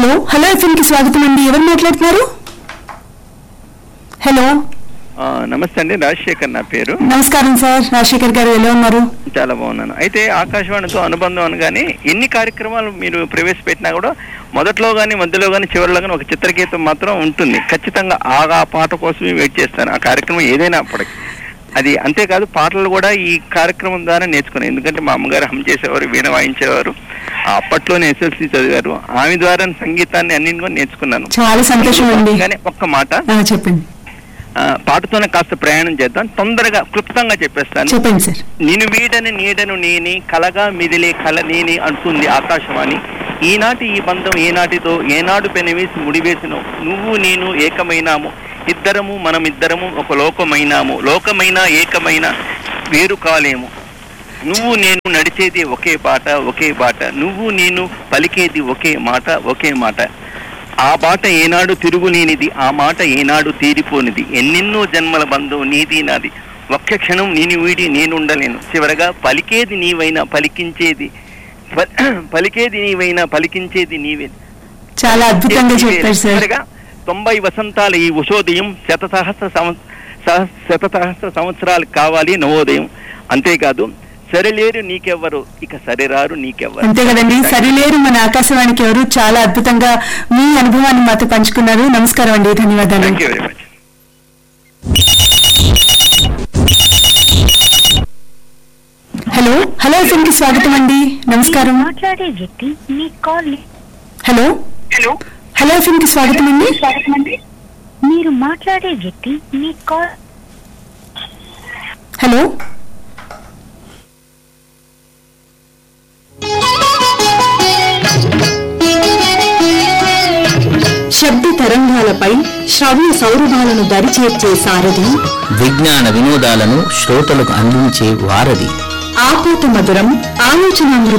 hello hello FM కి స్వాగతం అండి ఎవరు మాట్లాడుతున్నారు హలో ఆ, నమస్తే అండి రాజశేఖర్ నా పేరు నమస్కారం సార్ రాజశేఖర్ గారు ఎలా ఉన్నారు చాలా బాగున్నాను అయితే ఆకాశవాణితో అనుబంధం అనగానే ఎన్ని కార్యక్రమాలు మీరు ప్రవేశపెట్టినా కూడా మొదట్లో కానీ మధ్యలో కానీ చివరిలో కానీ ఒక చిత్రగీతం మాత్రం ఉంటుంది ఖచ్చితంగా ఆ ఆ పాట కోసమే వెయిట్ చేస్తాను ఆ కార్యక్రమం ఏదైనా అప్పటికి అది అంతేకాదు పాటలు కూడా ఈ కార్యక్రమం ద్వారా నేర్చుకున్నాను ఎందుకంటే మా అమ్మగారు హమ్ చేసేవారు వీణ వాయించేవారు ఆ అప్పట్లోనే ఎస్ఎల్సి చదివారు ఆమె ద్వారా సంగీతాన్ని అన్నింటి కూడా నేర్చుకున్నాను చాలా సంతోషం అండి కానీ ఒక్క మాట ఆ, చెప్పండి ఆ, పాటతోనే కాస్త ప్రయాణం చేద్దాం తొందరగా క్లుప్తంగా చెప్పేస్తాను చెప్పండి సార్ నేను వీడని నీడను నేని కలగా మిదిలే కల నేని అంటుంది ఆకాశవాణి ఈనాటి ఈ బంధం ఏనాటితో ఏనాడు పెనవేసి ముడివేసిన నువ్వు నేను ఏకమైనాము ఇద్దరము మనమిద్దరము ఒక లోకమైనాము లోకమైన ఏకమైన వేరు కాలేము నువ్వు నేను నడిచేది ఒకే బాట ఒకే బాట నువ్వు నేను పలికేది ఒకే మాట ఒకే మాట ఆ బాట ఏనాడు తిరుగులేనిది ఆ మాట ఏనాడు తీరిపోనిది ఎన్నెన్నో జన్మల బంధం నీది నాది ఒక్క క్షణం నేను వీడి నేనుండలేను చివరగా పలికేది నీవైనా పలికించేది ప- పలికేది నీవైనా పలికించేది నీవే చాలా అద్భుతంగా చెప్పారు సార్ చివరగా తొంభై వసంతాల ఈ ఉషోదయం శత సహస్ర సంవ- సహ- శత సహస్ర సంవత్సరాలు కావాలి నవోదయం అంతేకాదు సరిలేరు నీకెవ్వరు ఇక సరిరారు నీకెవ్వరు అంతే కదండి సరిలేరు మన ఆకాశవాణికి ఎవరు చాలా అద్భుతంగా మీ అనుభవాన్ని మాతో పంచుకున్నారు నమస్కారం అండి ధన్యవాదాలు thank you very much hello hello FM కి స్వాగతం అండి నమస్కారం మీరు మాట్లాడే వ్యక్తి మీ call hello hello hello FM కి స్వాగతం అండి మీరు మాట్లాడే వ్యక్తి మీ కాల్ హలో శబ్ద తరంగాలపై శ్రవ్య సౌరభాలను దరిచేర్చే సారథి విజ్ఞాన వినోదాలను శ్రోతలకు అందించే వారధి ఆపోత మధురం ఆలోచనామృతం